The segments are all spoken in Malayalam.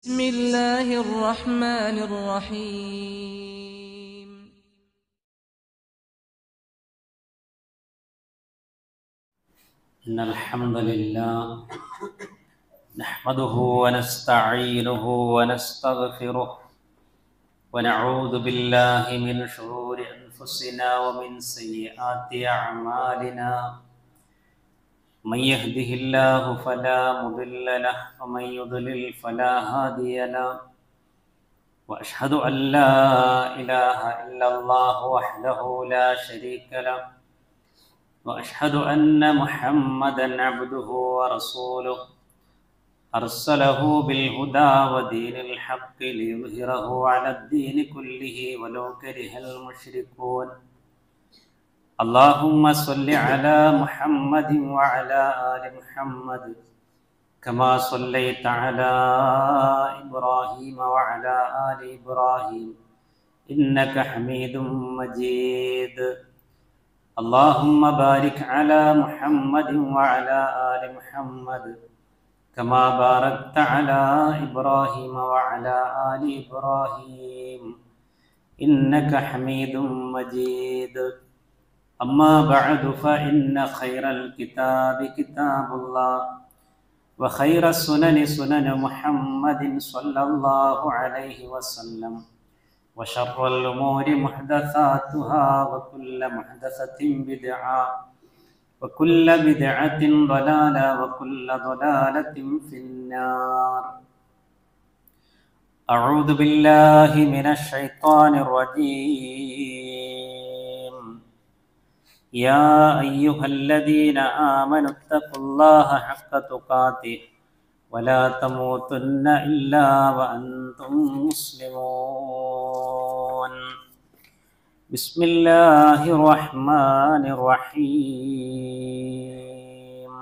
بسم الله الرحمن الرحيم إن الحمد لله نحمده ونستعينه ونستغفره ونعوذ بالله من شرور أنفسنا ومن سيئات أعمالنا من يهده الله فلا مضل له ومن يضلل فلا هادي له وأشهد أن لا إله إلا الله وحده لا شريك له واشهد ان محمدا عبده ورسوله ارسله بالهدى ودين الحق ليظهره على الدين كله ولو كره المشركون اللهم صل على محمد وعلى ال محمد كما صليت على ابراهيم وعلى ال ابراهيم انك حميد مجيد اللهم بارك على محمد وعلى آل محمد كما باركت على إبراهيم وعلى آل إبراهيم إنك حميد مجيد أما بعد فإن خير الكتاب كتاب الله وخير السنن سنن محمد صلى الله عليه وسلم وشر الأمور محدثاتها وكل محدثة بدعة وكل بدعة ضلالة وكل ضلالة في النار أعوذ بالله من الشيطان الرجيم يا أيها الذين آمنوا اتقوا الله حق تقاته ولا تموتن إلا وأنتم مسلمون بسم الله الرحمن الرحيم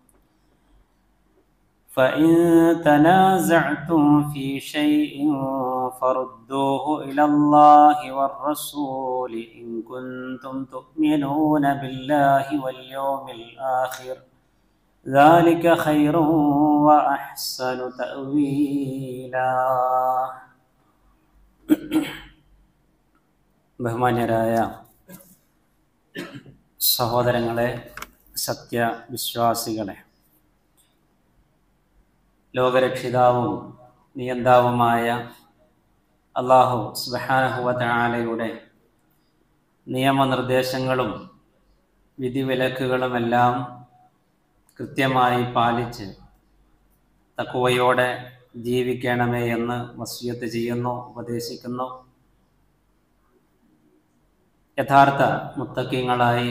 فإن تنازعتم في شيء فردوه إلى الله والرسول إن كنتم تؤمنون بالله واليوم الآخر ذلك خير وأحسن تأويلا ബഹുമാന്യരായ സഹോദരങ്ങളെ സത്യവിശ്വാസികളെ ലോകരക്ഷിതാവും നിയന്താവുമായ അള്ളാഹു സുബാനഹുവലയുടെ നിയമനിർദ്ദേശങ്ങളും വിധിവിലക്കുകളുമെല്ലാം കൃത്യമായി പാലിച്ച് തക്കുവയോടെ ജീവിക്കണമേ എന്ന് വസ്യത്ത് ചെയ്യുന്നു ഉപദേശിക്കുന്നു യഥാർത്ഥ മുത്തക്കിങ്ങളായി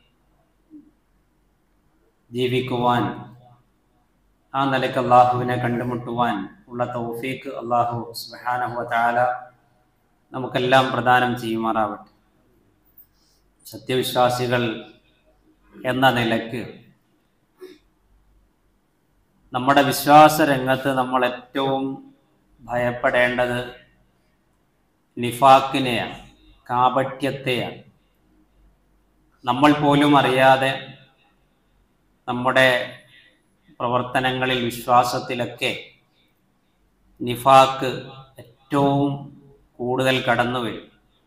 ജീവിക്കുവാൻ ആ നിലയ്ക്ക് അള്ളാഹുവിനെ കണ്ടുമുട്ടുവാൻ ഉള്ള തൗഫീക്ക് അള്ളാഹു സുബാനഹുവ താല നമുക്കെല്ലാം പ്രദാനം ചെയ്യുമാറാവട്ടെ സത്യവിശ്വാസികൾ എന്ന നിലയ്ക്ക് നമ്മുടെ വിശ്വാസ രംഗത്ത് നമ്മൾ ഏറ്റവും ഭയപ്പെടേണ്ടത് നിഫാക്കിനെയാണ് കാപട്യത്തെയാണ് നമ്മൾ പോലും അറിയാതെ നമ്മുടെ പ്രവർത്തനങ്ങളിൽ വിശ്വാസത്തിലൊക്കെ നിഫാക്ക് ഏറ്റവും കൂടുതൽ കടന്നു വരും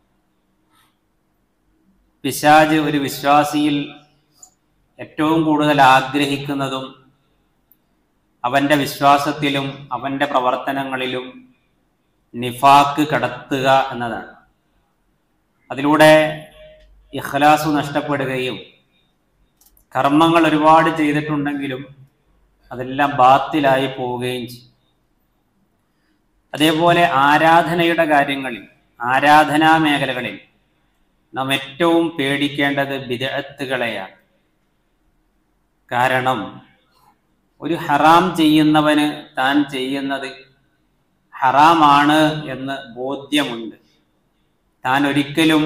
പിശാജ് ഒരു വിശ്വാസിയിൽ ഏറ്റവും കൂടുതൽ ആഗ്രഹിക്കുന്നതും അവൻ്റെ വിശ്വാസത്തിലും അവൻ്റെ പ്രവർത്തനങ്ങളിലും നിഫാക്ക് കടത്തുക എന്നതാണ് അതിലൂടെ ഇഖ്ലാസ് നഷ്ടപ്പെടുകയും കർമ്മങ്ങൾ ഒരുപാട് ചെയ്തിട്ടുണ്ടെങ്കിലും അതെല്ലാം ബാത്തിലായി പോവുകയും ചെയ്യും അതേപോലെ ആരാധനയുടെ കാര്യങ്ങളിൽ ആരാധനാ മേഖലകളിൽ നാം ഏറ്റവും പേടിക്കേണ്ടത് വിദഗ്ധകളെയാണ് കാരണം ഒരു ഹറാം ചെയ്യുന്നവന് താൻ ചെയ്യുന്നത് ഹറാമാണ് എന്ന് ബോധ്യമുണ്ട് താൻ ഒരിക്കലും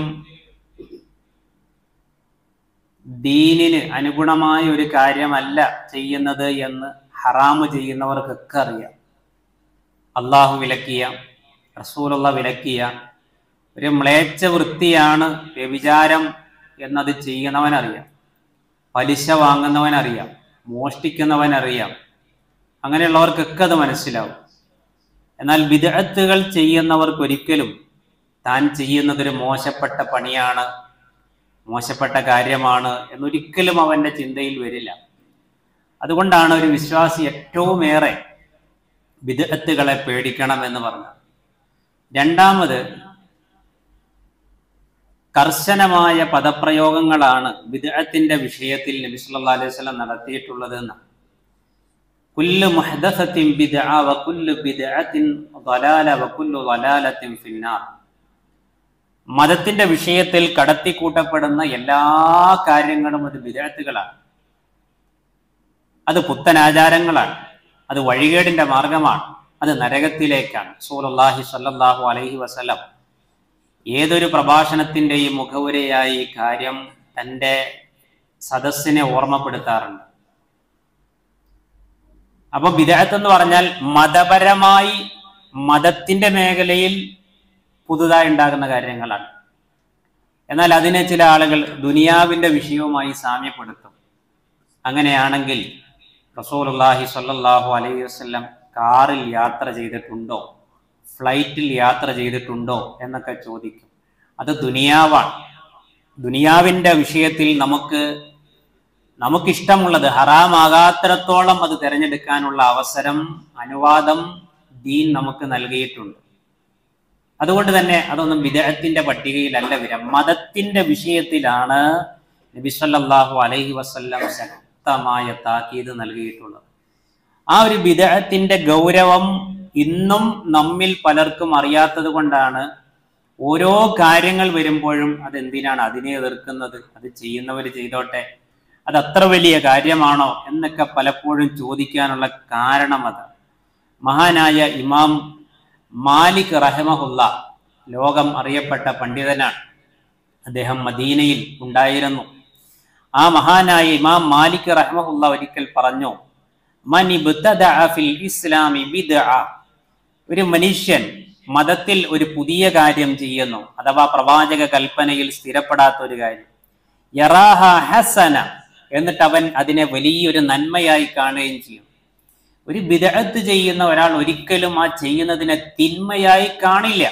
ദീനിന് അനുഗുണമായ ഒരു കാര്യമല്ല ചെയ്യുന്നത് എന്ന് ഹറാമ് ചെയ്യുന്നവർക്കൊക്കെ അറിയാം അള്ളാഹു വിലക്കിയ റസൂലുള്ള വിലക്കിയ ഒരു മ്ലേച്ഛ വൃത്തിയാണ് വ്യഭിചാരം എന്നത് ചെയ്യണവനറിയാം പലിശ വാങ്ങുന്നവനറിയാം മോഷ്ടിക്കുന്നവനറിയാം അങ്ങനെയുള്ളവർക്കൊക്കെ അത് മനസ്സിലാവും എന്നാൽ വിദഗ്ധകൾ ചെയ്യുന്നവർക്കൊരിക്കലും താൻ ചെയ്യുന്നതൊരു മോശപ്പെട്ട പണിയാണ് മോശപ്പെട്ട കാര്യമാണ് എന്നൊരിക്കലും അവന്റെ ചിന്തയിൽ വരില്ല അതുകൊണ്ടാണ് ഒരു വിശ്വാസി ഏറ്റവും ഏറെ വിദഗ്ധകളെ പേടിക്കണം എന്ന് പറഞ്ഞത് രണ്ടാമത് കർശനമായ പദപ്രയോഗങ്ങളാണ് വിദഗ്ധത്തിന്റെ വിഷയത്തിൽ നബി സല്ലല്ലാഹു അലൈഹി വസല്ലം നടത്തിയിട്ടുള്ളത് എന്ന് കുല്ലു മുഹദസത്തിൻ ബിദ്അ വ കുല്ലു ബിദ്അത്തിൻ ളലാല വ കുല്ലു ളലാലത്തിൻ ഫിന്നാർ മതത്തിന്റെ വിഷയത്തിൽ കടത്തിക്കൂട്ടപ്പെടുന്ന എല്ലാ കാര്യങ്ങളും അത് വിദഗ്ധകളാണ് അത് പുത്തനാചാരങ്ങളാണ് അത് വഴികേടിന്റെ മാർഗമാണ് അത് നരകത്തിലേക്കാണ് സൂലല്ലാഹി സല്ലല്ലാഹു അലൈഹി വസല്ലം ഏതൊരു പ്രഭാഷണത്തിന്റെയും മുഖവുരയായി ഈ കാര്യം തൻ്റെ സദസ്സിനെ ഓർമ്മപ്പെടുത്താറുണ്ട് അപ്പൊ വിദഗ്ധ എന്ന് പറഞ്ഞാൽ മതപരമായി മതത്തിന്റെ മേഖലയിൽ പുതുതായി ഉണ്ടാകുന്ന കാര്യങ്ങളാണ് എന്നാൽ അതിനെ ചില ആളുകൾ ദുനിയാവിന്റെ വിഷയവുമായി സാമ്യപ്പെടുത്തും അങ്ങനെയാണെങ്കിൽ റസൂലുള്ളാഹി സ്വല്ലല്ലാഹു അലൈഹി വസല്ലം കാറിൽ യാത്ര ചെയ്തിട്ടുണ്ടോ ഫ്ലൈറ്റിൽ യാത്ര ചെയ്തിട്ടുണ്ടോ എന്നൊക്കെ ചോദിക്കും അത് ദുനിയാവാണ് ദുനിയാവിന്റെ വിഷയത്തിൽ നമുക്ക് നമുക്കിഷ്ടമുള്ളത് ഹറാമാകാത്തിടത്തോളം അത് തിരഞ്ഞെടുക്കാനുള്ള അവസരം അനുവാദം ദീൻ നമുക്ക് നൽകിയിട്ടുണ്ട് അതുകൊണ്ട് തന്നെ അതൊന്നും വിദേഹത്തിന്റെ പട്ടികയിലല്ല വരാം മതത്തിന്റെ വിഷയത്തിലാണ് നബി സല്ലല്ലാഹു അലൈഹി വസല്ലം ശക്തമായ താക്കീത് നൽകിയിട്ടുള്ളത് ആ ഒരു വിദേഹത്തിന്റെ ഗൗരവം ഇന്നും നമ്മിൽ പലർക്കും അറിയാത്തത് കൊണ്ടാണ് ഓരോ കാര്യങ്ങൾ വരുമ്പോഴും അതെന്തിനാണ് അതിനെ എതിർക്കുന്നത് അത് ചെയ്യുന്നവർ ചെയ്തോട്ടെ അത് അത്ര വലിയ കാര്യമാണോ എന്നൊക്കെ പലപ്പോഴും ചോദിക്കാനുള്ള കാരണം അത് മഹാനായ ഇമാം മാലിക് റഹമഹുല്ല ലോകം അറിയപ്പെട്ട പണ്ഡിതനാണ് അദ്ദേഹം മദീനയിൽ ഉണ്ടായിരുന്നു ആ മഹാനായ ഇമാം മാലിക് റഹ്മഹുല്ല ഒരിക്കൽ പറഞ്ഞു മൻ ഇബ്തദഅ ഫിൽ ഇസ്ലാമി ബിദ്അ ഒരു മനുഷ്യൻ മതത്തിൽ ഒരു പുതിയ കാര്യം ചെയ്യുന്നു അഥവാ പ്രവാചക കൽപ്പനയിൽ സ്ഥിരപ്പെടാത്ത ഒരു കാര്യം യറാഹ ഹസന എന്നിട്ട് അവൻ അതിനെ വലിയൊരു നന്മയായി കാണുകയും ചെയ്യും ഒരു ബിദഅത്ത് ചെയ്യുന്ന ഒരാൾ ഒരിക്കലും ആ ചെയ്യുന്നതിനെ തിന്മയായി കാണില്ല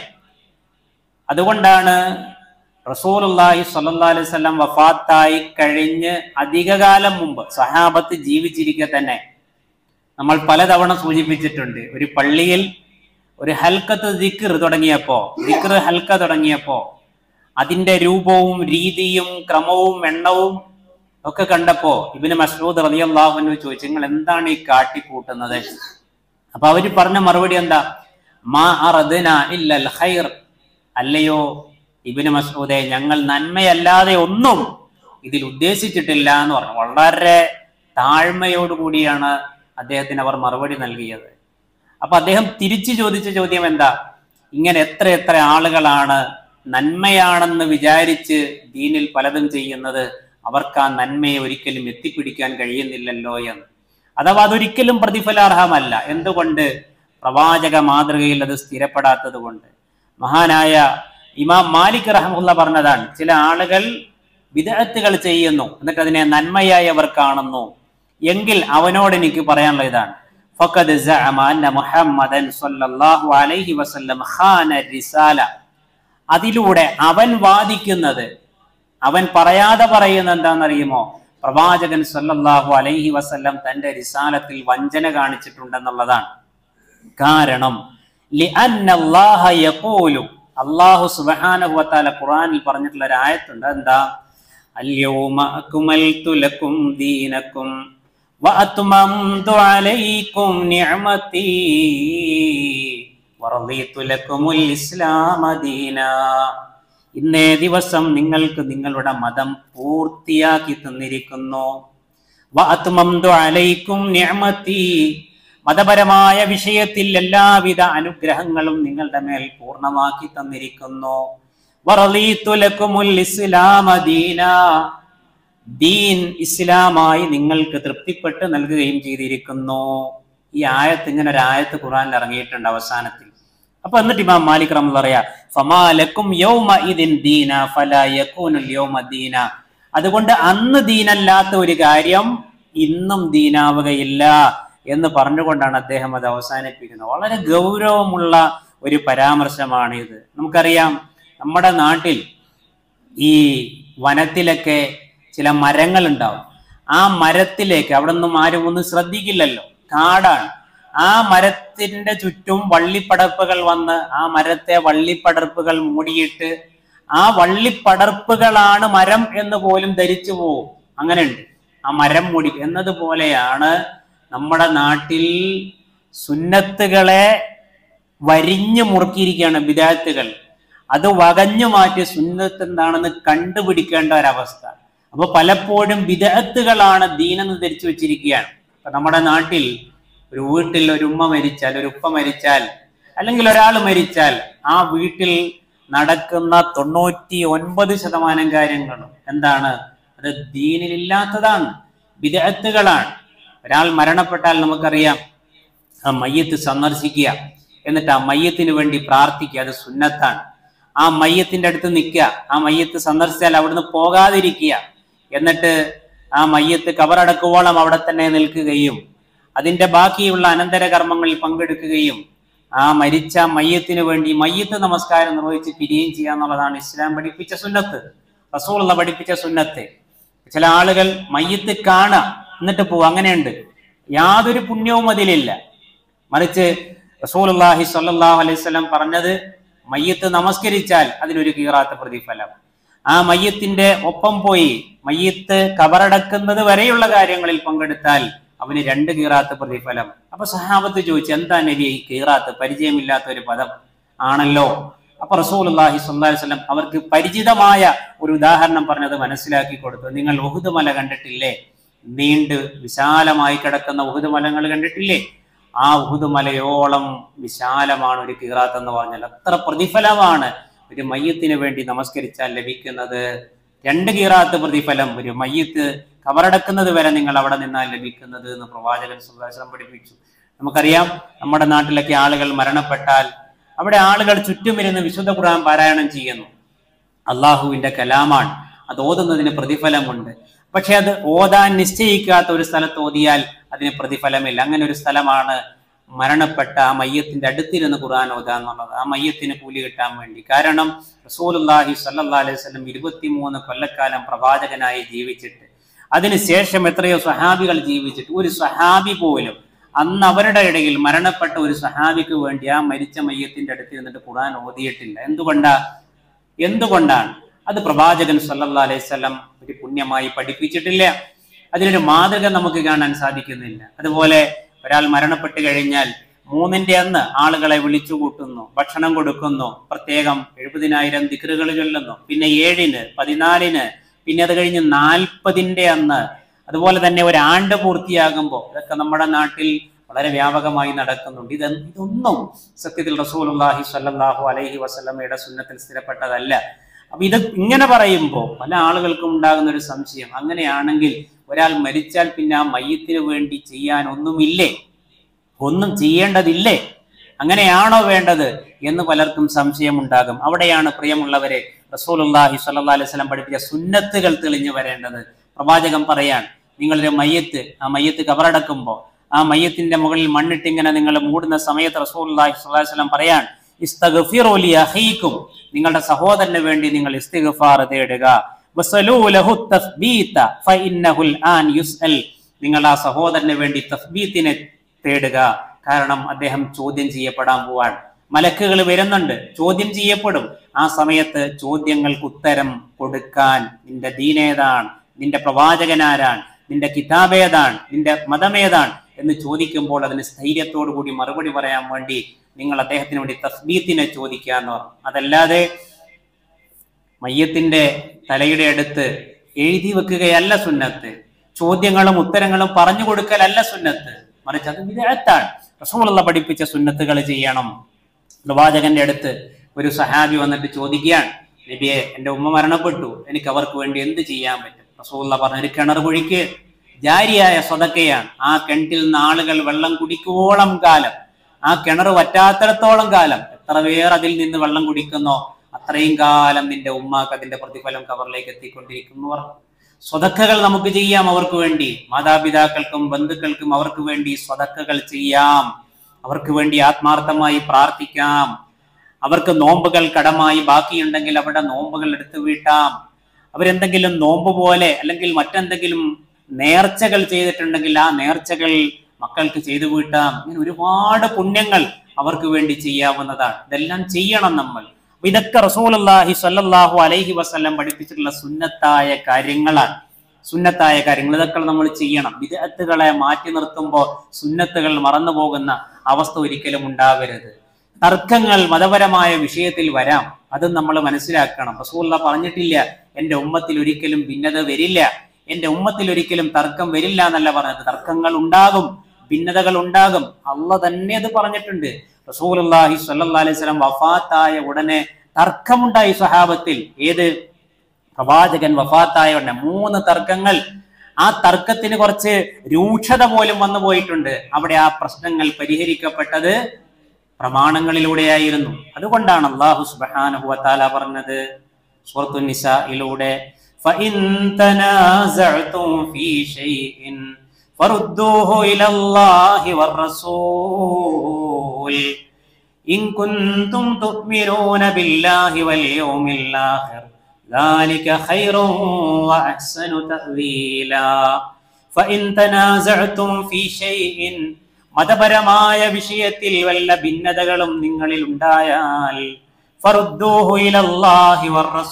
അതുകൊണ്ടാണ് റസൂലുള്ളാഹി സ്വല്ലല്ലാഹു അലൈഹി വസല്ലം വഫാത്തായി കഴിഞ്ഞ് അധികകാലം മുമ്പ് സഹാബത്ത് ജീവിച്ചിരിക്കെ തന്നെ നമ്മൾ പലതവണ സൂചിപ്പിച്ചിട്ടുണ്ട് ഒരു പള്ളിയിൽ ഒരു ഹൽക്കത്ത് ദിക്ർ തുടങ്ങിയപ്പോ ദിക്ർ ഹൽക്ക തുടങ്ങിയപ്പോ അതിന്റെ രൂപവും രീതിയും ക്രമവും എണ്ണവും ഒക്കെ കണ്ടപ്പോ ഇബിന് മസ്റൂദ് റളിയല്ലാഹുവിനു ചോദിച്ചു നിങ്ങൾ എന്താണ് ഈ കാട്ടിക്കൂട്ടുന്നത് അപ്പൊ അവര് പറഞ്ഞ മറുപടി എന്താ മാ അറദ്ന ഇല്ലൽ ഖൈർ അല്ലയോ ഇബിന് മസ്ഊദെ ഞങ്ങൾ നന്മയല്ലാതെ ഒന്നും ഇതിൽ ഉദ്ദേശിച്ചിട്ടില്ല എന്ന് പറഞ്ഞു വളരെ താഴ്മയോടുകൂടിയാണ് അദ്ദേഹത്തിന് അവർ മറുപടി നൽകിയത് അപ്പൊ അദ്ദേഹം തിരിച്ചു ചോദിച്ച ചോദ്യം എന്താ ഇങ്ങനെ എത്ര എത്ര ആളുകളാണ് നന്മയാണെന്ന് വിചാരിച്ച് ദീനിൽ പലതും ചെയ്യുന്നത് അവർക്ക് ആ നന്മയെ ഒരിക്കലും എത്തിപ്പിടിക്കാൻ കഴിയുന്നില്ലല്ലോ എന്ന് അഥവാ അതൊരിക്കലും പ്രതിഫലാർഹമല്ല എന്തുകൊണ്ട് പ്രവാചക മാതൃകയിൽ അത് സ്ഥിരപ്പെടാത്തത് കൊണ്ട് മഹാനായ ഇമാം മാലിക് റഹമുല്ല പറഞ്ഞതാണ് ചില ആളുകൾ വിദഗ്ധകൾ ചെയ്യുന്നു എന്നിട്ട് അതിനെ നന്മയായി അവർ കാണുന്നു എങ്കിൽ അവനോട് എനിക്ക് പറയാനുള്ള ഇതാണ് ഫഖദ് സഅമ അന്ന മുഹമ്മദൻ സ്വല്ലല്ലാഹു അലൈഹി വസല്ലം ഖാന റിസാല അതിലൂടെ അവൻ വാദിക്കുന്നത് അവൻ പറയാതെ പറയുന്നത് എന്താണെന്നറിയുമോ പ്രവാചകൻ സല്ലല്ലാഹു അലൈഹി വസല്ലം തന്റെ റിസാലത്തിൽ വഞ്ചന കാണിച്ചിട്ടുണ്ടെന്നുള്ളതാണ് കാരണം ലിഅന്നല്ലാഹ യഖൂലു അല്ലാഹു സുബ്ഹാനഹു വതആല ഖുർആനിൽ പറഞ്ഞിട്ടുള്ള ഒരു ആയത്തുണ്ട് എന്താ അൽയൗമ അക്മൽതു ലക്കും ദീനക്കും വഅത്മംതു അലൈക്കും നിഅമതി വറദീതു ലക്കുമുൽ ഇസ്ലാമ ദീനാ ഇന്നേ ദിവസം നിങ്ങൾക്ക് നിങ്ങളുടെ മതം പൂർത്തിയാക്കി തന്നിരിക്കുന്നു വഅത്മംതു അലൈക്കും നിഅമതി മതപരമായ വിഷയത്തിൽ എല്ലാവിധ അനുഗ്രഹങ്ങളും നിങ്ങളുടെ മേൽ പൂർണ്ണമാക്കി തന്നിരിക്കുന്നു വറളീതു ലക്കുമുൽ ഇസ്ലാമ ദീനാ ദീൻ ഇസ്ലാമായി നിങ്ങൾക്ക് തൃപ്തിപ്പെട്ട് നൽകുകയും ചെയ്തിരിക്കുന്നു ഈ ആയത്ത് ഇങ്ങനെ ഒരു ആയത്ത് ഖുറാനിൽ ഇറങ്ങിയിട്ടുണ്ട് അവസാനത്തിൽ അപ്പൊ എന്നിട്ട് ഇമാം മാലിക് റഹ്മ പറയാ ഫമാലക്കും യൗമ ഇതിൻ ദീന ഫല യകൂനുൽ യൗമ ദീന അതുകൊണ്ട് അന്ന് ദീനല്ലാത്ത ഒരു കാര്യം ഇന്നും ദീനാവുകയില്ല എന്ന് പറഞ്ഞുകൊണ്ടാണ് അദ്ദേഹം അത് അവസാനിപ്പിക്കുന്നത് വളരെ ഗൗരവമുള്ള ഒരു പരാമർശമാണ് ഇത് നമുക്കറിയാം നമ്മുടെ നാട്ടിൽ ഈ വനത്തിലൊക്കെ ചില മരങ്ങൾ ഉണ്ടാവും ആ മരത്തിലേക്ക് അവിടെ നിന്നും ആരും ഒന്നും ശ്രദ്ധിക്കില്ലല്ലോ കാടാണ് ആ മരത്തിന്റെ ചുറ്റും വള്ളിപ്പടർപ്പുകൾ വന്ന് ആ മരത്തെ വള്ളിപ്പടർപ്പുകൾ മൂടിയിട്ട് ആ വള്ളിപ്പടർപ്പുകളാണ് മരം എന്ന് പോലും ധരിച്ചു പോകും അങ്ങനെയുണ്ട് ആ മരം മൂടി എന്നതുപോലെയാണ് നമ്മുടെ നാട്ടിൽ സുന്നത്തുകളെ വരിഞ്ഞു മുറുക്കിയിരിക്കുകയാണ് വിദാത്തുകൾ അത് വകഞ്ഞു മാറ്റി സുന്നത്ത് എന്താണെന്ന് കണ്ടുപിടിക്കേണ്ട ഒരവസ്ഥ അപ്പൊ പലപ്പോഴും വിദഗ്ധകളാണ് ദീനെന്ന് ധരിച്ചു വെച്ചിരിക്കുകയാണ് ഇപ്പൊ നമ്മുടെ നാട്ടിൽ ഒരു വീട്ടിൽ ഒരു ഉമ്മ മരിച്ചാൽ ഒരു ഉപ്പ മരിച്ചാൽ അല്ലെങ്കിൽ ഒരാൾ മരിച്ചാൽ ആ വീട്ടിൽ നടക്കുന്ന തൊണ്ണൂറ്റി ഒൻപത് ശതമാനം കാര്യങ്ങളും എന്താണ് അത് ദീനിലില്ലാത്തതാണ് വിദഗ്ധകളാണ് ഒരാൾ മരണപ്പെട്ടാൽ നമുക്കറിയാം ആ മയ്യത്ത് സന്ദർശിക്കുക എന്നിട്ട് ആ മയ്യത്തിന് വേണ്ടി പ്രാർത്ഥിക്കുക അത് സുന്നത്താണ് ആ മയ്യത്തിന്റെ അടുത്ത് നിൽക്കുക ആ മയ്യത്ത് സന്ദർശിച്ചാൽ അവിടുന്ന് പോകാതിരിക്കുക എന്നിട്ട് ആ മയ്യത്ത് കബറടക്കുവോളം അവിടെ തന്നെ നിൽക്കുകയും അതിന്റെ ബാക്കിയുള്ള അനന്തര കർമ്മങ്ങളിൽ പങ്കെടുക്കുകയും ആ മരിച്ച മയ്യത്തിന് വേണ്ടി മയ്യത്ത് നമസ്കാരം നിർവഹിച്ച് പിരിയുകയും ചെയ്യുക എന്നുള്ളതാണ് ഇസ്ലാം പഠിപ്പിച്ച സുന്നത്ത് റസൂലുള്ള പഠിപ്പിച്ച സുന്നത്ത് ചില ആളുകൾ മയ്യത്ത് കാണുക എന്നിട്ട് പോവുക അങ്ങനെയുണ്ട് യാതൊരു പുണ്യവും അതിലില്ല മറിച്ച് റസൂലുള്ളാഹി സ്വല്ലല്ലാഹു അലൈഹി വസല്ലം പറഞ്ഞത് മയ്യത്ത് നമസ്കരിച്ചാൽ അതിനൊരു കീറാത്ത പ്രതിഫലം ആ മയ്യത്തിന്റെ ഒപ്പം പോയി മയ്യത്ത് കബറടക്കുന്നത് വരെയുള്ള കാര്യങ്ങളിൽ പങ്കെടുത്താൽ അവന് രണ്ട് കീറാത്ത് പ്രതിഫലം അപ്പൊ സഹാബത്ത് ചോദിച്ചു എന്താ നബി ഈ കീറാത്ത് പരിചയമില്ലാത്ത ഒരു പദം ആണല്ലോ അപ്പൊ റസൂലുള്ളാഹി സ്വല്ലല്ലാഹി അലൈഹി വസല്ലം അവർക്ക് പരിചിതമായ ഒരു ഉദാഹരണം പറഞ്ഞത് മനസ്സിലാക്കി കൊടുത്തു നിങ്ങൾ ഉഹുദ് മല കണ്ടിട്ടില്ലേ നീണ്ട് വിശാലമായി കിടക്കുന്ന ഉഹുദ് മലങ്ങൾ കണ്ടിട്ടില്ലേ ആ ഉഹുദ് മലയോളം വിശാലമാണ് ഒരു കീറാത്ത് എന്ന് പറഞ്ഞാൽ അത്ര പ്രതിഫലമാണ് ഒരു മയ്യത്തിന് വേണ്ടി നമസ്കരിച്ചാൽ ലഭിക്കുന്നത് രണ്ട് കീറാത്ത് പ്രതിഫലം ഒരു മയ്യത്ത് കബറടക്കുന്നത് വരെ നിങ്ങൾ അവിടെ നിന്നാൽ ലഭിക്കുന്നത് എന്ന് പ്രവാചകൻ സുഭാഷണം പഠിപ്പിച്ചു നമുക്കറിയാം നമ്മുടെ നാട്ടിലൊക്കെ ആളുകൾ മരണപ്പെട്ടാൽ അവിടെ ആളുകൾ ചുറ്റുമിരുന്ന് വിശുദ്ധ ഖുർആൻ പാരായണം ചെയ്യുന്നു അള്ളാഹുവിന്റെ കലാമാണ് അത് ഓതുന്നതിന് പ്രതിഫലമുണ്ട് പക്ഷെ അത് ഓതാൻ നിശ്ചയിക്കാത്ത ഒരു സ്ഥലത്ത് ഓതിയാൽ അതിന് പ്രതിഫലമില്ല അങ്ങനെ ഒരു സ്ഥലമാണ് മരണപ്പെട്ട ആ മയ്യത്തിന്റെ അടുത്തിരുന്ന് ഖുർആൻ ഓതുക എന്നുള്ളത് ആ മയ്യത്തിന് കൂലി കിട്ടാൻ വേണ്ടി കാരണം റസൂലുള്ളാഹി സ്വല്ലല്ലാഹി അലൈഹി വസല്ലം ഇരുപത്തിമൂന്ന് കൊല്ലക്കാലം പ്രവാചകനായി ജീവിച്ചിട്ട് അതിനുശേഷം എത്രയോ സ്വഹാബികൾ ജീവിച്ചിട്ട് ഒരു സ്വഹാബി പോലും അന്ന് അവരുടെ ഇടയിൽ മരണപ്പെട്ട ഒരു സ്വഹാബിക്ക് വേണ്ടി ആ മരിച്ച മയ്യത്തിന്റെ അടുത്ത് ഇരുന്നിട്ട് ഖുർആൻ ഓതിയിട്ടില്ല എന്തുകൊണ്ടാ എന്തുകൊണ്ടാണ് അത് പ്രവാചകൻ സല്ലല്ലാഹു അലൈഹി വസല്ലം ഒരു പുണ്യമായി പഠിപ്പിച്ചിട്ടില്ല അതിനൊരു മാതൃക നമുക്ക് കാണാൻ സാധിക്കുന്നില്ല അതുപോലെ ഒരാൾ മരണപ്പെട്ട് കഴിഞ്ഞാൽ മൂന്നിന്റെ അന്ന് ആളുകളെ വിളിച്ചു കൂട്ടുന്നു ഭക്ഷണം കൊടുക്കുന്നു പ്രത്യേകം എഴുപതിനായിരം ദിക്റുകൾ ചൊല്ലുന്നു പിന്നെ ഏഴിന് പതിനാലിന് പിന്നെ അത് കഴിഞ്ഞ് നാൽപ്പതിന്റെ അന്ന് അതുപോലെ തന്നെ ഒരു ആണ്ട് പൂർത്തിയാകുമ്പോൾ ഇതൊക്കെ നമ്മുടെ നാട്ടിൽ വളരെ വ്യാപകമായി നടക്കുന്നുണ്ട് ഇത് ഇതൊന്നും സത്യത്തിൽ റസൂലുള്ളാഹി സ്വല്ലല്ലാഹു അലൈഹി വസല്ലമയുടെ സുന്നത്തിൽ സ്ഥിരപ്പെട്ടതല്ല അപ്പൊ ഇത് ഇങ്ങനെ പറയുമ്പോൾ പല ആളുകൾക്കും ഉണ്ടാകുന്ന ഒരു സംശയം അങ്ങനെയാണെങ്കിൽ ഒരാൾ മരിച്ചാൽ പിന്നെ ആ മയ്യത്തിന് വേണ്ടി ചെയ്യാൻ ഒന്നുമില്ലേ ഒന്നും ചെയ്യേണ്ടതില്ലേ അങ്ങനെയാണോ വേണ്ടത് എന്ന് പലർക്കും സംശയമുണ്ടാകും അവിടെയാണ് പ്രിയമുള്ളവരെ റസൂലുള്ളാഹി സ്വല്ലല്ലാഹി അലൈഹി വസല്ലം പഠിപ്പിച്ച സുന്നത്തുകൾ തെളിഞ്ഞു വരേണ്ടത് പ്രവാചകൻ പറയാൻ നിങ്ങളൊരു മയ്യത്ത് ആ മയ്യത്ത് കബറടക്കുമ്പോൾ ആ മയ്യത്തിന്റെ മുകളിൽ മണ്ണിട്ട് ഇങ്ങനെ നിങ്ങൾ മൂടുന്ന സമയത്ത് റസൂലുള്ളാഹി സ്വല്ലല്ലാഹി അലൈഹി വസല്ലം പറയാൻ ഇസ്തഗ്ഫിറു ലി അഖീക്കും നിങ്ങളുടെ സഹോദരന് വേണ്ടി നിങ്ങൾ ഇസ്തിഗ്ഫാർ തേടുക വസലൂ ലഹു തസ്ബീത ഫഇന്നഹുൽ ആൻ യുസ്അൽ നിങ്ങൾ ആ സഹോദരന് വേണ്ടി തസ്ബീത്തിനെ തേടുക കാരണം അദ്ദേഹം ചോദ്യം ചെയ്യപ്പെടാൻ പോവാൻ മലക്കുകൾ വരുന്നുണ്ട് ചോദ്യം ചെയ്യപ്പെടും ആ സമയത്ത് ചോദ്യങ്ങൾക്ക് ഉത്തരം കൊടുക്കാൻ നിന്റെ ദീനേതാണ് നിന്റെ പ്രവാചകനാരാണ് നിന്റെ കിതാബേതാണ് നിന്റെ മതമേതാണ് എന്ന് ചോദിക്കുമ്പോൾ അതിന് സ്ഥൈര്യത്തോടു കൂടി മറുപടി പറയാൻ വേണ്ടി നിങ്ങൾ അദ്ദേഹത്തിന് വേണ്ടി തസ്ബീത്തിനെ ചോദിക്കുക എന്ന് പറഞ്ഞു അതല്ലാതെ മയ്യത്തിന്റെ തലയുടെ അടുത്ത് എഴുതി വെക്കുകയല്ല സുന്നത്ത് ചോദ്യങ്ങളും ഉത്തരങ്ങളും പറഞ്ഞു കൊടുക്കലല്ല സുന്നത്ത് മറിച്ച് അത് വിദഗ്ധാണ് റസൂലുള്ള പഠിപ്പിച്ച സുന്നത്തുകൾ ചെയ്യണം പ്രവാചകന്റെ അടുത്ത് ഒരു സഹാബി വന്നിട്ട് ചോദിക്കുകയാണ് നബിയെ എന്റെ ഉമ്മ മരണപ്പെട്ടു എനിക്ക് അവർക്ക് വേണ്ടി എന്ത് ചെയ്യാൻ പറ്റും റസൂള്ള പറഞ്ഞ ഒരു കിണർ കുഴിക്ക് ജാരിയായ സ്വതക്കയാണ് ആ കിണറ്റിൽ നിന്ന് ആളുകൾ വെള്ളം കുടിക്കുവോളം കാലം ആ കിണർ വറ്റാത്തിടത്തോളം കാലം എത്ര പേർ അതിൽ നിന്ന് വെള്ളം കുടിക്കുന്നോ അത്രയും കാലം നിന്റെ ഉമ്മാക്ക് അതിന്റെ പ്രതിഫലം കവറിലേക്ക് എത്തിക്കൊണ്ടിരിക്കുന്നു പറഞ്ഞു സ്വതക്കകൾ നമുക്ക് ചെയ്യാം അവർക്ക് വേണ്ടി മാതാപിതാക്കൾക്കും ബന്ധുക്കൾക്കും അവർക്ക് വേണ്ടി സ്വതക്കകൾ ചെയ്യാം അവർക്ക് വേണ്ടി ആത്മാർത്ഥമായി പ്രാർത്ഥിക്കാം അവർക്ക് നോമ്പുകൾ കടമായി ബാക്കിയുണ്ടെങ്കിൽ അവിടെ നോമ്പുകൾ എടുത്തു വീട്ടാം അവരെന്തെങ്കിലും നോമ്പ് പോലെ അല്ലെങ്കിൽ മറ്റെന്തെങ്കിലും നേർച്ചകൾ ചെയ്തിട്ടുണ്ടെങ്കിൽ ആ നേർച്ചകൾ മക്കൾക്ക് ചെയ്തു വീട്ടാം ഇങ്ങനെ ഒരുപാട് പുണ്യങ്ങൾ അവർക്ക് വേണ്ടി ചെയ്യാവുന്നതാണ് ഇതെല്ലാം ചെയ്യണം നമ്മൾ അപ്പൊ ഇതൊക്കെ റസൂലുള്ളാഹി സ്വല്ലല്ലാഹു അലൈഹി വസല്ലം പഠിപ്പിച്ചിട്ടുള്ള സുന്നത്തായ കാര്യങ്ങളാണ് സുന്നത്തായ കാര്യങ്ങൾ ഇതൊക്കെ നമ്മൾ ചെയ്യണം വിദഗ്ധകളെ മാറ്റി നിർത്തുമ്പോൾ സുന്നത്തുകൾ മറന്നു പോകുന്ന അവസ്ഥ ഒരിക്കലും ഉണ്ടാവരുത് തർക്കങ്ങൾ മതപരമായ വിഷയത്തിൽ വരാം അത് നമ്മൾ മനസ്സിലാക്കണം റസൂല്ല പറഞ്ഞിട്ടില്ല എന്റെ ഉമ്മത്തിൽ ഒരിക്കലും ഭിന്നത വരില്ല എന്റെ ഉമ്മത്തിൽ ഒരിക്കലും തർക്കം വരില്ല എന്നല്ല പറഞ്ഞത് തർക്കങ്ങൾ ഉണ്ടാകും ഭിന്നതകൾ ഉണ്ടാകും അല്ല തന്നെ അത് പറഞ്ഞിട്ടുണ്ട് റസൂലുള്ളാഹി സ്വല്ലല്ലാഹി അലൈഹി വസല്ലം വഫാത്തായ ഉടനെ തർക്കമുണ്ടായി സ്വഹാബത്തിൽ ഏത് പ്രവാചകൻ വഫാത്തായ ഉടനെ മൂന്ന് തർക്കങ്ങൾ ആ തർക്കത്തിന് കുറച്ച് രൂക്ഷത പോലും വന്നു പോയിട്ടുണ്ട് അവിടെ ആ പ്രശ്നങ്ങൾ പരിഹരിക്കപ്പെട്ടത് പ്രമാണങ്ങളിലൂടെയായിരുന്നു അതുകൊണ്ടാണ് അള്ളാഹു സുബ്ഹാനഹു വതആല പറഞ്ഞത് സൂറത്തു നിസായിലൂടെ فإن تنازعتم في شيء فردوه إلى الله والرسول إن كنتم تؤمنون بالله واليوم الآخر ذلك خير وأحسن تأويلا فإن تنازعتم في شيء മതപരമായ വിഷയത്തിൽ വല്ല ഭിന്നതകളും നിങ്ങളിൽ ഉണ്ടായാൽ ഫറുദ്ദൂഹു ഇലല്ലാഹി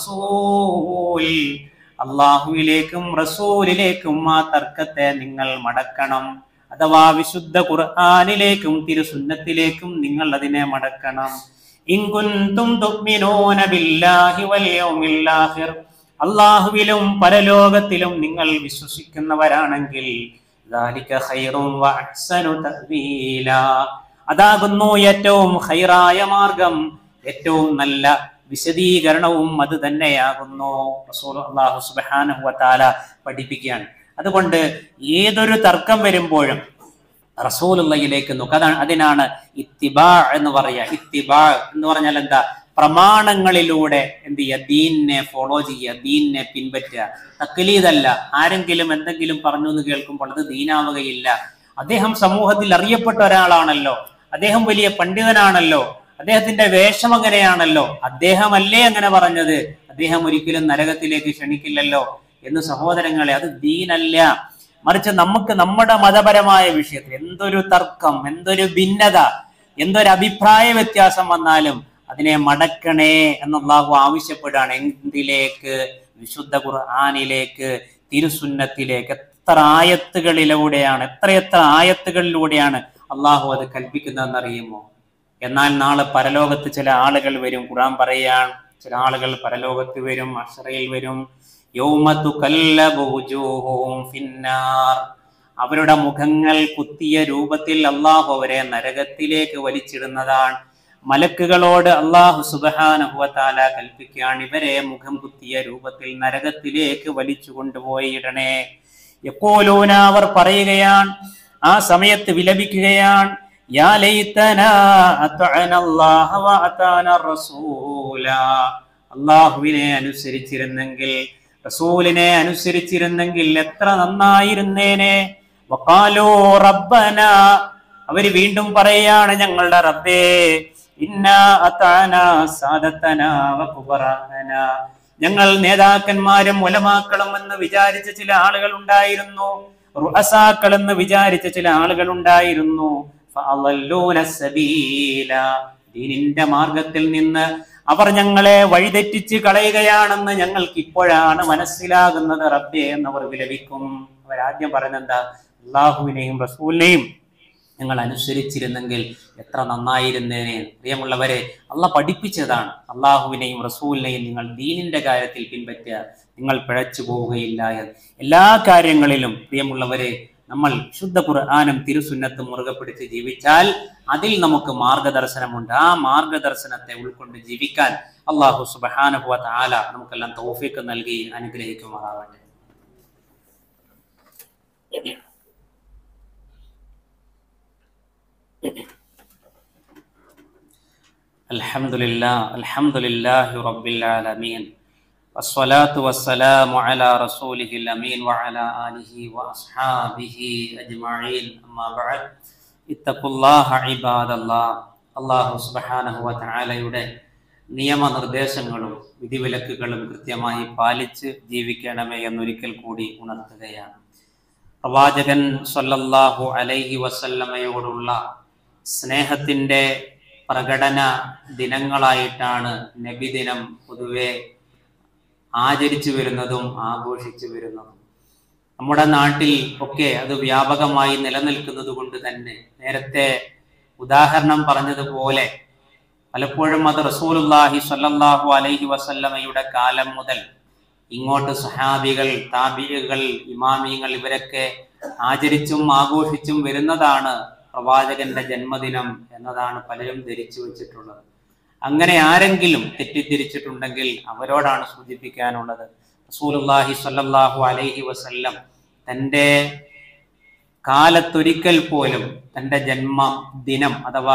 വറസൂൽ അള്ളാഹുവിലേക്കും റസൂലിലേക്കും ആ തർക്കത്തെ നിങ്ങൾ മടക്കണം അഥവാ വിശുദ്ധ ഖുർആാനിലേക്കും തിരുസുന്നത്തിലേക്കും നിങ്ങൾ അതിനെ മടക്കണം ഇൻകുന്തും തുഅ്മിനൂന ബില്ലാഹി വൽ യൗമിൽ ആഖിർ അള്ളാഹുവിലും പരലോകത്തിലും നിങ്ങൾ വിശ്വസിക്കുന്നവരാണെങ്കിൽ ذلك خير وأحسن تأويلا അതാകുന്നു ഏറ്റവും ഹൈറായ മാർഗം ഏറ്റവും നല്ല വിശദീകരണവും അത് തന്നെയാകുന്നു റസൂൽ അള്ളാഹു സുബ്ഹാനഹു വതആല പഠിപ്പിക്കുകയാണ് അതുകൊണ്ട് ഏതൊരു തർക്കം വരുമ്പോഴും റസൂലുള്ളയിലേക്ക് നോക്കുക അതാണ് അതിനാണ് ഇത്തിബാ എന്ന് പറയുക ഇത്തിബാ എന്ന് പറഞ്ഞാൽ എന്താ പ്രമാണങ്ങളിലൂടെ എന്ത് ചെയ്യുക ദീനിനെ ഫോളോ ചെയ്യുക ദീനിനെ പിൻപറ്റുക തക്കലീതല്ല ആരെങ്കിലും എന്തെങ്കിലും പറഞ്ഞു എന്ന് കേൾക്കുമ്പോൾ അത് ദീനാവുകയില്ല അദ്ദേഹം സമൂഹത്തിൽ അറിയപ്പെട്ട ഒരാളാണല്ലോ അദ്ദേഹം വലിയ പണ്ഡിതനാണല്ലോ അദ്ദേഹത്തിന്റെ വേഷം അങ്ങനെയാണല്ലോ അദ്ദേഹമല്ലേ അങ്ങനെ പറഞ്ഞത് അദ്ദേഹം ഒരിക്കലും നരകത്തിലേക്ക് ക്ഷണിക്കില്ലല്ലോ എന്ന് സഹോദരങ്ങളെ അത് ദീനല്ല മറിച്ച് നമുക്ക് നമ്മുടെ മതപരമായ വിഷയത്തിൽ എന്തൊരു തർക്കം എന്തൊരു ഭിന്നത എന്തൊരു അഭിപ്രായ വ്യത്യാസം വന്നാലും അതിനെ മടക്കണേ എന്നല്ലാഹു ആവശ്യപ്പെടുകയാണ് എന്തിലേക്ക് വിശുദ്ധ ഖുർആാനിലേക്ക് തിരുസുന്നത്തിലേക്ക് എത്ര ആയത്തുകളിലൂടെയാണ് എത്രയെത്ര ആയത്തുകളിലൂടെയാണ് അള്ളാഹു അത് കൽപ്പിക്കുന്നതെന്നറിയുമോ എന്നാൽ നാളെ പരലോകത്ത് ചില ആളുകൾ വരും ഖുർആൻ പറയാൻ ചില ആളുകൾ പരലോകത്ത് വരും അഷറയിൽ വരും യൗമത്തു ഫിന്നാർ അവരുടെ മുഖങ്ങൾ കുത്തിയ രൂപത്തിൽ അള്ളാഹു അവരെ നരകത്തിലേക്ക് വലിച്ചിടുന്നതാണ് മലക്കുകളോട് അള്ളാഹു സുബഹാനുഭവത്താല കൽപ്പിക്കുകയാണ് ഇവരെ മുഖം കുത്തിയ രൂപത്തിൽ നരകത്തിലേക്ക് വലിച്ചു കൊണ്ടുപോയി ഇടണേ എപ്പോലൂന അവർ പറയുകയാണ് ആ സമയത്ത് വിലപിക്കുകയാണ് യാ ലൈതനാ അത്അന അല്ലാഹ വഅതാന റസൂല അള്ളാഹുവിനെ അനുസരിച്ചിരുന്നെങ്കിൽ റസൂലിനെ അനുസരിച്ചിരുന്നെങ്കിൽ എത്ര നന്നായിരുന്നേനെ വഖാലൂ റബ്ബന അവര് വീണ്ടും പറയാണ് ഞങ്ങളുടെ റബ്ബേ ഇന്നാ അതാന സാദത്തന വകുബറാന ഞങ്ങൾ നേതാക്കന്മാരും ഉലമാക്കളും എന്ന് വിചാരിച്ച ചില ആളുകൾ ഉണ്ടായിരുന്നു റുഅസാക്കൾ എന്ന് വിചാരിച്ച ചില ആളുകൾ ഉണ്ടായിരുന്നു ഫഅളല്ലൂന സബീല ദീനിന്റെ മാർഗത്തിൽ നിന്ന് അവർ ഞങ്ങളെ വഴിതെറ്റിച്ച് കളയുകയാണെന്ന് ഞങ്ങൾക്ക് ഇപ്പോഴാണ് മനസ്സിലാകുന്നത് റബ്ബെ എന്നവർ വിലപിക്കും അവരാദ്യം പറയുന്നത് എന്താ അള്ളാഹുവിനെയും റസൂലിനെയും നിങ്ങൾ അനുസരിച്ചിരുന്നെങ്കിൽ എത്ര നന്നായിരുന്നേനെ പ്രിയമുള്ളവരെ അള്ള പഠിപ്പിച്ചതാണ് അള്ളാഹുവിനെയും റസൂലിനെയും നിങ്ങൾ ദീനിന്റെ കാര്യത്തിൽ പിൻപറ്റുക നിങ്ങൾ പിഴച്ചു പോവുകയില്ല എന്ന് എല്ലാ കാര്യങ്ങളിലും പ്രിയമുള്ളവരെ നമ്മൾ ശുദ്ധ ഖുർആാനും തിരുസുന്നത്തും മുറുകെ പിടിച്ച് ജീവിച്ചാൽ അതിൽ നമുക്ക് മാർഗദർശനമുണ്ട് ആ മാർഗദർശനത്തെ ഉൾക്കൊണ്ട് ജീവിക്കാൻ അള്ളാഹു സുബാനുഭവ ആല നമുക്കെല്ലാം തൗഫീക്ക് നൽകി അനുഗ്രഹിക്കുമാറാവട്ടെ الحمد لله الحمد لله رب العالمين والصلاة والسلام على رسوله الأمين وعلى آله وأصحابه أجمعين أما بعد اتقوا الله عباد الله അള്ളാഹു സുബഹാനഹു വതആലയുടെ നിയമനിർദ്ദേശങ്ങളും വിധിവിലക്കുകളും കൃത്യമായി പാലിച്ച് ജീവിക്കണമേ എന്നൊരിക്കൽ കൂടി ഉണർത്തുകയാണ് പ്രവാചകൻ സല്ലല്ലാഹു അലൈഹി വസല്ലമയോടുള്ള സ്നേഹത്തിൻ്റെ പ്രകടന ദിനങ്ങളായിട്ടാണ് നബിദിനം പൊതുവെ ആചരിച്ചു വരുന്നതും ആഘോഷിച്ചു വരുന്നതും നമ്മുടെ നാട്ടിൽ ഒക്കെ അത് വ്യാപകമായി നിലനിൽക്കുന്നത് കൊണ്ട് തന്നെ നേരത്തെ ഉദാഹരണം പറഞ്ഞതുപോലെ പലപ്പോഴും അത് റസൂലുല്ലാഹി സ്വല്ലല്ലാഹു അലൈഹി വസല്ലമയുടെ കാലം മുതൽ ഇങ്ങോട്ട് സഹാബികൾ താബികൾ ഇമാമിങ്ങൾ ഇവരൊക്കെ ആചരിച്ചും ആഘോഷിച്ചും വരുന്നതാണ് പ്രവാചകന്റെ ജന്മദിനം എന്നതാണ് പലരും ധരിച്ചു വെച്ചിട്ടുള്ളത് അങ്ങനെ ആരെങ്കിലും തെറ്റിദ്ധരിച്ചിട്ടുണ്ടെങ്കിൽ അവരോടാണ് സൂചിപ്പിക്കാനുള്ളത് റസൂലുല്ലാഹി സ്വല്ലല്ലാഹു അലൈഹി വസല്ലം തൻ്റെ കാലത്തൊരിക്കൽ പോലും തൻ്റെ ജന്മ ദിനം അഥവാ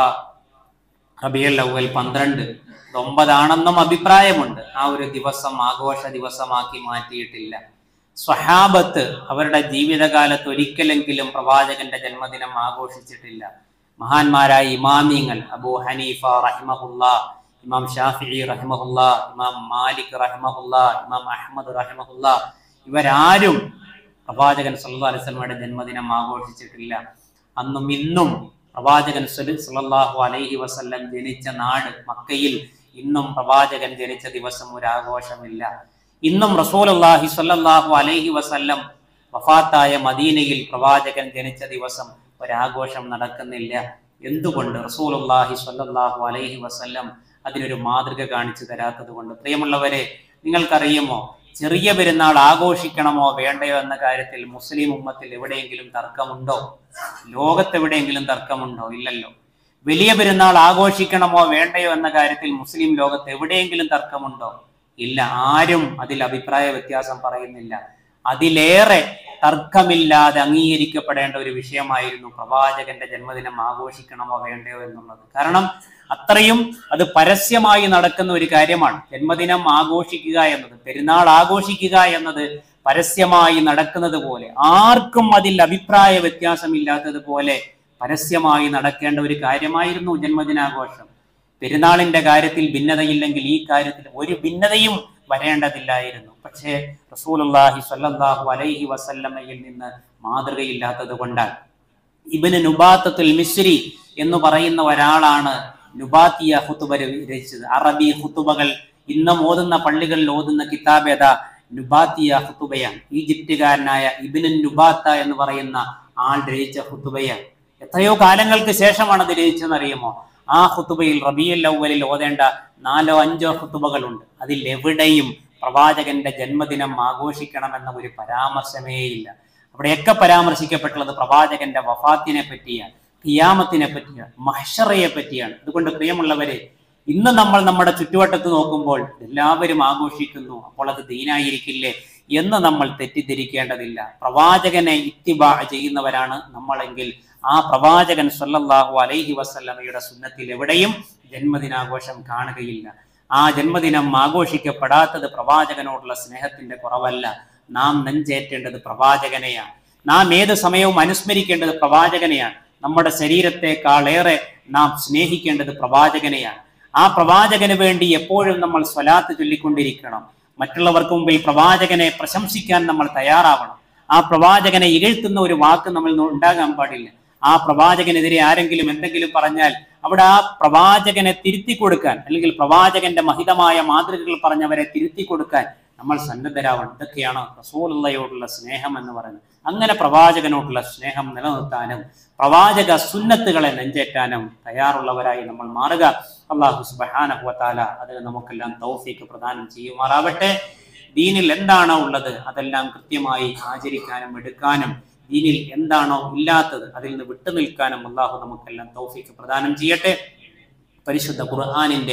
റബിയൽ അവൽ പന്ത്രണ്ട് ഇത് ഒമ്പതാണെന്നും അഭിപ്രായമുണ്ട് ആ ഒരു ദിവസം ആഘോഷ ദിവസമാക്കി മാറ്റിയിട്ടില്ല സ്വഹാബത്ത് അവരുടെ ജീവിതകാലത്ത് ഒരിക്കലെങ്കിലും പ്രവാചകന്റെ ജന്മദിനം ആഘോഷിച്ചിട്ടില്ല മഹാന്മാരായ ഇമാമിങ്ങൾ അബൂ ഹനീഫ റഹിമഹുല്ല ഇമാം ഷാഫി റഹിമഹുല്ല ഇമാം മാലിക് റഹിമഹുല്ല ഇമാം അഹമ്മദ് റഹിമഹുല്ല ഇവരാരും പ്രവാചകൻ സല്ലല്ലാഹു അലൈഹി വസല്ലമയുടെ ജന്മദിനം ആഘോഷിച്ചിട്ടില്ല അന്നും ഇന്നും പ്രവാചകൻ സല്ലല്ലാഹു അലൈഹി വസല്ലം ജനിച്ച നാട് മക്കയിൽ ഇന്നും പ്രവാചകൻ ജനിച്ച ദിവസം ഒരു ആഘോഷമില്ല ഇന്നും റസൂലുള്ളാഹി സ്വല്ലല്ലാഹു അലൈഹി വസല്ലം വഫാത്തായ മദീനയിൽ പ്രവാചകൻ ജനിച്ച ദിവസം ഒരാഘോഷം നടക്കുന്നില്ല എന്തുകൊണ്ട് റസൂലുള്ളാഹി സ്വല്ലല്ലാഹു അലൈഹി വസല്ലം അതിനൊരു മാതൃക കാണിച്ചു തരാത്തത് കൊണ്ട് പ്രിയമുള്ളവരെ നിങ്ങൾക്കറിയുമോ ചെറിയ പെരുന്നാൾ ആഘോഷിക്കണമോ വേണ്ടയോ എന്ന കാര്യത്തിൽ മുസ്ലിം ഉമ്മത്തിൽ എവിടെയെങ്കിലും തർക്കമുണ്ടോ ലോകത്ത് എവിടെയെങ്കിലും തർക്കമുണ്ടോ ഇല്ലല്ലോ വലിയ പെരുന്നാൾ ആഘോഷിക്കണമോ വേണ്ടയോ എന്ന കാര്യത്തിൽ മുസ്ലിം ലോകത്ത് എവിടെയെങ്കിലും തർക്കമുണ്ടോ ഇല്ല ആരും അതിൽ അഭിപ്രായ വ്യത്യാസം പറയുന്നില്ല അതിലേറെ തർക്കമില്ലാതെ അംഗീകരിക്കപ്പെടേണ്ട ഒരു വിഷയമായിരുന്നു പ്രവാചകന്റെ ജന്മദിനം ആഘോഷിക്കണമോ വേണ്ടയോ എന്നുള്ളത് കാരണം അത്രയും അത് പരസ്യമായി നടക്കുന്ന ഒരു കാര്യമാണ് ജന്മദിനം ആഘോഷിക്കുക എന്നത് പെരുന്നാൾ ആഘോഷിക്കുക എന്നത് പരസ്യമായി നടക്കുന്നത് പോലെ ആർക്കും അതിൽ അഭിപ്രായ വ്യത്യാസമില്ലാത്തതുപോലെ പരസ്യമായി നടക്കേണ്ട ഒരു കാര്യമായിരുന്നു ജന്മദിനാഘോഷം പെരുന്നാളിന്റെ കാര്യത്തിൽ ഭിന്നതയില്ലെങ്കിൽ ഈ കാര്യത്തിൽ ഒരു ഭിന്നതയും വരേണ്ടതില്ലായിരുന്നു പക്ഷേ റസൂലുള്ളാഹി സ്വല്ലല്ലാഹു അലൈഹി വസല്ലമയിൽ നിന്ന് മാതൃകയില്ലാത്തത് കൊണ്ടാണ് ഇബിന് നുബാത്തത്തുൽ മിസ്രി എന്ന് പറയുന്ന ഒരാളാണ് നുബാത്തിയ ഹുത്തുബ രചിച്ചത് അറബി ഹുത്തുബകൾ ഇന്നും ഓതുന്ന പള്ളികളിൽ ഓതുന്ന കിതാബേത നുബാത്തിയ ഹുത്തുബയാണ് ഈജിപ്തുകാരനായ ഇബിന് നുബാത്ത എന്ന് പറയുന്ന ആൾ രചിച്ച ഹുത്തുബയാണ് എത്രയോ കാലങ്ങൾക്ക് ശേഷമാണ് അത് രചിച്ചതെന്നറിയുമോ ആ ഹുത്തുബയിൽ റബിയൽ അവലിൽ ഓതേണ്ട നാലോ അഞ്ചോ ഹുത്തുബകളുണ്ട് അതിൽ എവിടെയും പ്രവാചകന്റെ ജന്മദിനം ആഘോഷിക്കണമെന്ന ഒരു പരാമർശമേ ഇല്ല അവിടെയൊക്കെ പരാമർശിക്കപ്പെട്ടുള്ളത് പ്രവാചകന്റെ വഫാത്തിനെ പറ്റിയാണ് ഖിയാമത്തിനെ പറ്റിയാണ് മഹ്ഷറയെ പറ്റിയാണ് അതുകൊണ്ട് പ്രിയമുള്ളവരെ ഇന്ന് നമ്മൾ നമ്മുടെ ചുറ്റുവട്ടത്ത് നോക്കുമ്പോൾ എല്ലാവരും ആഘോഷിക്കുന്നു അപ്പോൾ അത് ദീനായിരിക്കില്ലേ എന്ന് നമ്മൾ തെറ്റിദ്ധരിക്കേണ്ടതില്ല പ്രവാചകനെ ഇത്തിബാ ചെയ്യുന്നവരാണ് നമ്മളെങ്കിൽ ആ പ്രവാചകൻ സല്ലല്ലാഹു അലൈഹി വസല്ലമയുടെ സുന്നത്തിൽ എവിടെയും ജന്മദിനാഘോഷം കാണുകയില്ല ആ ജന്മദിനം ആഘോഷിക്കപ്പെടാത്തത് പ്രവാചകനോടുള്ള സ്നേഹത്തിന്റെ കുറവല്ല നാം നെഞ്ചേറ്റേണ്ടത് പ്രവാചകനെയാണ് നാം ഏത് സമയവും അനുസ്മരിക്കേണ്ടത് പ്രവാചകനെയാണ് നമ്മുടെ ശരീരത്തെക്കാളേറെ നാം സ്നേഹിക്കേണ്ടത് പ്രവാചകനെയാണ് ആ പ്രവാചകന് വേണ്ടി എപ്പോഴും നമ്മൾ സ്വലാത്ത് ചൊല്ലിക്കൊണ്ടിരിക്കണം മറ്റുള്ളവർക്ക് മുമ്പിൽ പ്രവാചകനെ പ്രശംസിക്കാൻ നമ്മൾ തയ്യാറാവണം ആ പ്രവാചകനെ ഇകഴ്ത്തുന്ന ഒരു വാക്ക് നമ്മൾ ഉണ്ടാകാൻ പാടില്ല ആ പ്രവാചകനെതിരെ ആരെങ്കിലും എന്തെങ്കിലും പറഞ്ഞാൽ അവിടെ ആ പ്രവാചകനെ തിരുത്തി കൊടുക്കാൻ അല്ലെങ്കിൽ പ്രവാചകന്റെ മഹിതമായ മാതൃകകൾ പറഞ്ഞവരെ തിരുത്തി കൊടുക്കാൻ നമ്മൾ സന്നദ്ധരാവണം ഇതൊക്കെയാണ് റസൂലുള്ളയോടുള്ള സ്നേഹം എന്ന് പറയുന്നത് അങ്ങനെ പ്രവാചകനോടുള്ള സ്നേഹം നിലനിർത്താനും പ്രവാചക സുന്നത്തുകളെ നെഞ്ചേറ്റാനും തയ്യാറുള്ളവരായി നമ്മൾ മാറുക അള്ളാഹു സുബഹാനഹുവത്താല അതിന് നമുക്കെല്ലാം തൗഫീക്ക് പ്രദാനം ചെയ്യുമാറാവട്ടെ ദീനിൽ എന്താണോ ഉള്ളത് അതെല്ലാം കൃത്യമായി ആചരിക്കാനും എടുക്കാനും ദീനിൽ എന്താണോ ഇല്ലാത്തത് അതിൽ നിന്ന് വിട്ടുനിൽക്കാനും അള്ളാഹു നമുക്കെല്ലാം തൗഫീക്ക് പ്രദാനം ചെയ്യട്ടെ പരിശുദ്ധ ഖുർആാനിന്റെ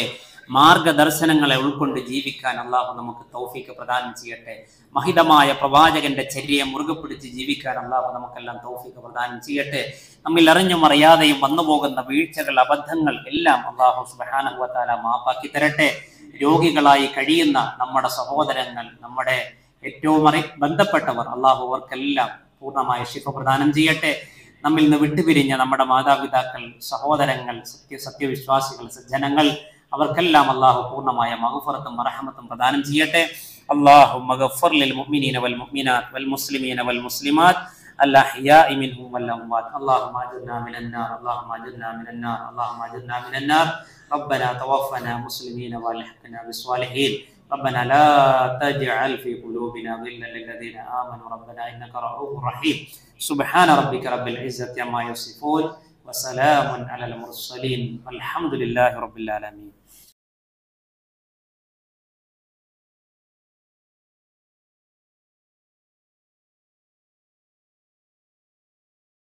മാർഗദർശനങ്ങളെ ഉൾക്കൊണ്ട് ജീവിക്കാൻ അള്ളാഹു നമുക്ക് തൗഫീക്ക് പ്രദാനം ചെയ്യട്ടെ മഹിതമായ പ്രവാചകന്റെ ചര്യയെ മുറുകെ പിടിച്ച് ജീവിക്കാൻ അള്ളാഹു നമുക്കെല്ലാം തൗഫീക്ക് പ്രദാനം ചെയ്യട്ടെ നമ്മിൽ അറിഞ്ഞും അറിയാതെയും വന്നുപോകുന്ന വീഴ്ചകൾ അബദ്ധങ്ങൾ എല്ലാം അള്ളാഹു സുബാനുവത്താല മാപ്പാക്കി തരട്ടെ രോഗികളായി കഴിയുന്ന നമ്മുടെ സഹോദരങ്ങൾ നമ്മുടെ ഏറ്റവും അറി ബന്ധപ്പെട്ടവർ അള്ളാഹു അവർക്കെല്ലാം പൂർണ്ണമായ ശിഫ പ്രദാനം ചെയ്യട്ടെ നമ്മിൽ നിന്ന് വിട്ടുപിരിഞ്ഞ നമ്മുടെ മാതാപിതാക്കൾ സഹോദരങ്ങൾ സത്യ സത്യവിശ്വാസികൾ സജ്ജനങ്ങൾ അവർക്കെല്ലാം അള്ളാഹു പൂർണ്ണമായ മഹഫറത്തും മറഹമത്തും പ്രദാനം ചെയ്യട്ടെ اللهم اغفر للمؤمنين والمؤمنات والمسلمين والمسلمات الأحياء منهم والأموات اللهم أجرنا من النار اللهم أجرنا من النار اللهم أجرنا من النار ربنا توفنا مسلمين والحقنا بالصالحين ربنا لا تجعل في قلوبنا غلا للذين آمنوا ربنا إنك رؤوف رحيم سبحان ربك رب العزة عما يصفون وسلام على المرسلين والحمد لله رب العالمين